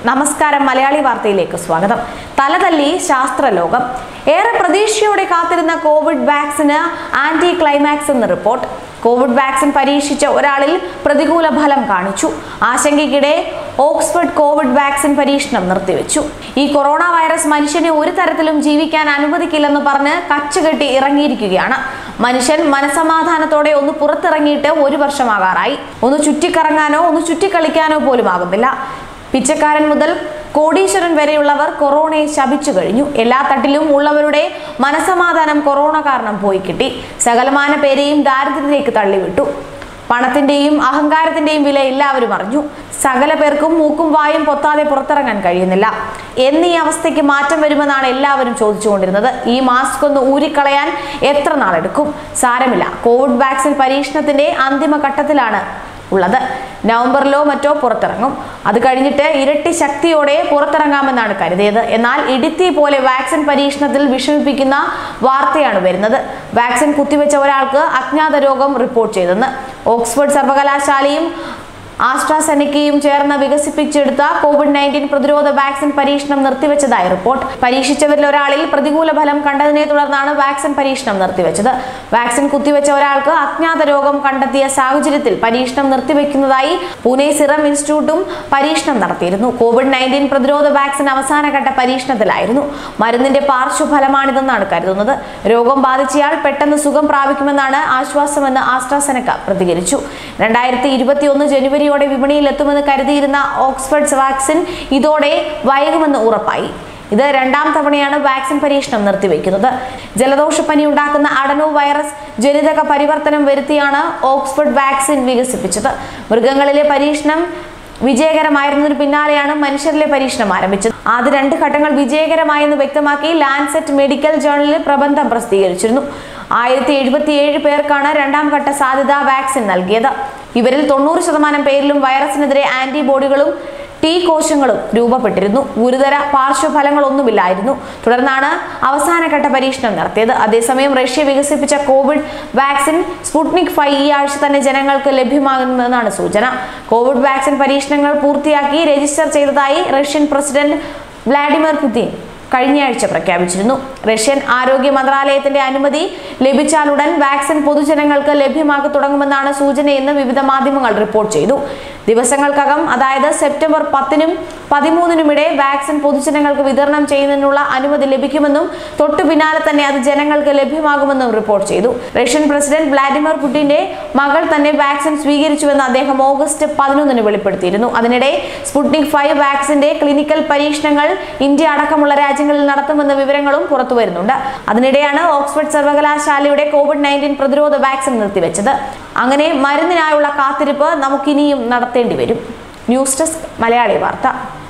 നമസ്കാരം മലയാളി വാർത്തയിലേക്ക് സ്വാഗതം തലതല്ലി ശാസ്ത്രലോകം ഏറെ പ്രതീക്ഷയോടെ കാത്തിരുന്ന കോവിഡ് വാക്സിന് ആന്റി ക്ലൈമാക്സ് എന്ന റിപ്പോർട്ട് കോവിഡ് വാക്സിൻ പരീക്ഷിച്ച ഒരാളിൽ പ്രതികൂല ഫലം കാണിച്ചു ആശങ്കയ്ക്കിടെ ഓക്സ്ഫോർഡ് കോവിഡ് വാക്സിൻ പരീക്ഷണം നിർത്തിവെച്ചു ഈ കൊറോണ വൈറസ് മനുഷ്യനെ ഒരു തരത്തിലും ജീവിക്കാൻ അനുവദിക്കില്ലെന്ന് പറഞ്ഞ് കച്ചുകെട്ടി ഇറങ്ങിയിരിക്കുകയാണ് മനുഷ്യൻ മനസമാധാനത്തോടെ ഒന്ന് പുറത്തിറങ്ങിയിട്ട് ഒരു വർഷമാകാറായി ഒന്ന് ചുറ്റിക്കറങ്ങാനോ ഒന്ന് ചുറ്റിക്കളിക്കാനോ പോലും ആകുന്നില്ല പിച്ചക്കാരൻ മുതൽ കോടീശ്വരൻ വരെയുള്ളവർ കൊറോണയെ ശപിച്ചു കഴിഞ്ഞു എല്ലാ തട്ടിലും ഉള്ളവരുടെ മനസമാധാനം കൊറോണ കാരണം പോയി കിട്ടി സകലമാന പേരെയും ദാരിദ്ര്യത്തിലേക്ക് തള്ളിവിട്ടു പണത്തിന്റെയും അഹങ്കാരത്തിന്റെയും വില എല്ലാവരും അറിഞ്ഞു സകല പേർക്കും മൂക്കും വായും പൊത്താതെ പുറത്തിറങ്ങാൻ കഴിയുന്നില്ല എന്നീ അവസ്ഥയ്ക്ക് മാറ്റം വരുമെന്നാണ് എല്ലാവരും ചോദിച്ചുകൊണ്ടിരുന്നത് ഈ മാസ്ക് ഒന്ന് ഊരിക്കളയാൻ എത്ര നാളെടുക്കും സാരമില്ല കോവിഡ് വാക്സിൻ പരീക്ഷണത്തിന്റെ അന്തിമ ഘട്ടത്തിലാണ് ഉള്ളത് നവംബറിലോ മറ്റോ പുറത്തിറങ്ങും അത് കഴിഞ്ഞിട്ട് ഇരട്ടി ശക്തിയോടെ പുറത്തിറങ്ങാമെന്നാണ് കരുതിയത് എന്നാൽ ഇടുത്തി പോലെ വാക്സിൻ പരീക്ഷണത്തിൽ വിഷമിപ്പിക്കുന്ന വാർത്തയാണ് വരുന്നത് വാക്സിൻ കുത്തിവെച്ച ഒരാൾക്ക് അജ്ഞാത രോഗം റിപ്പോർട്ട് ചെയ്തെന്ന് ഓക്സ്ഫോർഡ് സർവകലാശാലയും ആസ്ട്രാസെനിക്കയും ചേർന്ന് വികസിപ്പിച്ചെടുത്ത കോവിഡ് നയൻറ്റീൻ പ്രതിരോധ വാക്സിൻ പരീക്ഷണം നിർത്തിവെച്ചതായി റിപ്പോർട്ട് പരീക്ഷിച്ചവരിൽ ഒരാളിൽ പ്രതികൂല ഫലം കണ്ടതിനെ തുടർന്നാണ് വാക്സിൻ പരീക്ഷണം നിർത്തിവെച്ചത് വാക്സിൻ കുത്തിവെച്ച ഒരാൾക്ക് അജ്ഞാത രോഗം കണ്ടെത്തിയ സാഹചര്യത്തിൽ പരീക്ഷണം നിർത്തിവെക്കുന്നതായി പൂനെ സിറം ഇൻസ്റ്റിറ്റ്യൂട്ടും പരീക്ഷണം നടത്തിയിരുന്നു കോവിഡ് നയൻറ്റീൻ പ്രതിരോധ വാക്സിൻ അവസാനഘട്ട പരീക്ഷണത്തിലായിരുന്നു മരുന്നിന്റെ പാർശ്വഫലമാണിതെന്നാണ് കരുതുന്നത് രോഗം ബാധിച്ചയാൾ പെട്ടെന്ന് സുഖം പ്രാപിക്കുമെന്നാണ് ആശ്വാസമെന്ന് ആസ്ട്രാസെനക്ക പ്രതികരിച്ചു രണ്ടായിരത്തി ഇരുപത്തിയൊന്ന് ജനുവരിയോടെ വിപണിയിൽ എത്തുമെന്ന് കരുതിയിരുന്ന ഓക്സ്ഫോർഡ് വാക്സിൻ ഇതോടെ വൈകുമെന്ന് ഉറപ്പായി ഇത് രണ്ടാം തവണയാണ് വാക്സിൻ പരീക്ഷണം നിർത്തിവെക്കുന്നത് ജലദോഷപ്പനി ഉണ്ടാക്കുന്ന അഡനോ വൈറസ് ജനിതക പരിവർത്തനം വരുത്തിയാണ് ഓക്സ്ഫോർഡ് വാക്സിൻ വികസിപ്പിച്ചത് മൃഗങ്ങളിലെ പരീക്ഷണം വിജയകരമായിരുന്നതിന് പിന്നാലെയാണ് മനുഷ്യരിലെ പരീക്ഷണം ആരംഭിച്ചത് ആദ്യ രണ്ട് ഘട്ടങ്ങൾ വിജയകരമായെന്ന് വ്യക്തമാക്കി ലാൻസെറ്റ് മെഡിക്കൽ ജേണലിൽ പ്രബന്ധം പ്രസിദ്ധീകരിച്ചിരുന്നു ആയിരത്തി എഴുപത്തിയേഴ് പേർക്കാണ് രണ്ടാം ഘട്ട സാധ്യതാ വാക്സിൻ നൽകിയത് ഇവരിൽ തൊണ്ണൂറ് ശതമാനം പേരിലും വൈറസിനെതിരെ ആന്റിബോഡികളും ടി കോശങ്ങളും രൂപപ്പെട്ടിരുന്നു ഗുരുതര പാർശ്വഫലങ്ങളൊന്നുമില്ലായിരുന്നു തുടർന്നാണ് അവസാനഘട്ട പരീക്ഷണം നടത്തിയത് അതേസമയം റഷ്യ വികസിപ്പിച്ച കോവിഡ് വാക്സിൻ സ്പുട്നിക് ഫൈവ് ഈ ആഴ്ച തന്നെ ജനങ്ങൾക്ക് ലഭ്യമാകുമെന്നാണ് സൂചന കോവിഡ് വാക്സിൻ പരീക്ഷണങ്ങൾ പൂർത്തിയാക്കി രജിസ്റ്റർ ചെയ്തതായി റഷ്യൻ പ്രസിഡന്റ് വ്ളാഡിമിർ പുതിൻ കഴിഞ്ഞയാഴ്ച പ്രഖ്യാപിച്ചിരുന്നു റഷ്യൻ ആരോഗ്യ മന്ത്രാലയത്തിന്റെ അനുമതി ലഭിച്ചാലുടൻ വാക്സിൻ പൊതുജനങ്ങൾക്ക് ലഭ്യമാക്കി തുടങ്ങുമെന്നാണ് സൂചനയെന്ന് വിവിധ മാധ്യമങ്ങൾ റിപ്പോർട്ട് ചെയ്തു ദിവസങ്ങൾക്കകം അതായത് സെപ്റ്റംബർ പത്തിനും പതിമൂന്നിനുമിടെ വാക്സിൻ പൊതുജനങ്ങൾക്ക് വിതരണം ചെയ്യുന്നതിനുള്ള അനുമതി ലഭിക്കുമെന്നും തൊട്ടു പിന്നാലെ തന്നെ അത് ജനങ്ങൾക്ക് ലഭ്യമാകുമെന്നും റിപ്പോർട്ട് ചെയ്തു റഷ്യൻ പ്രസിഡന്റ് വ്ളാഡിമിർ പുടിന്റെ മകൾ തന്നെ വാക്സിൻ സ്വീകരിച്ചുവെന്ന് അദ്ദേഹം ഓഗസ്റ്റ് പതിനൊന്നിന് വെളിപ്പെടുത്തിയിരുന്നു അതിനിടെ സ്പുട്നിക് ഫൈവ് വാക്സിന്റെ ക്ലിനിക്കൽ പരീക്ഷണങ്ങൾ ഇന്ത്യ അടക്കമുള്ള രാജ്യങ്ങളിൽ നടത്തുമെന്ന വിവരങ്ങളും പുറത്തു വരുന്നുണ്ട് അതിനിടെയാണ് ഓക്സ്ഫോർഡ് സർവകലാശാലയുടെ കോവിഡ് നയൻറ്റീൻ പ്രതിരോധ വാക്സിൻ നിർത്തിവെച്ചത് അങ്ങനെ മരുന്നിനായുള്ള കാത്തിരിപ്പ് നമുക്കിനിയും നടത്തേണ്ടി വരും ന്യൂസ് ഡെസ്ക് മലയാളി വാർത്ത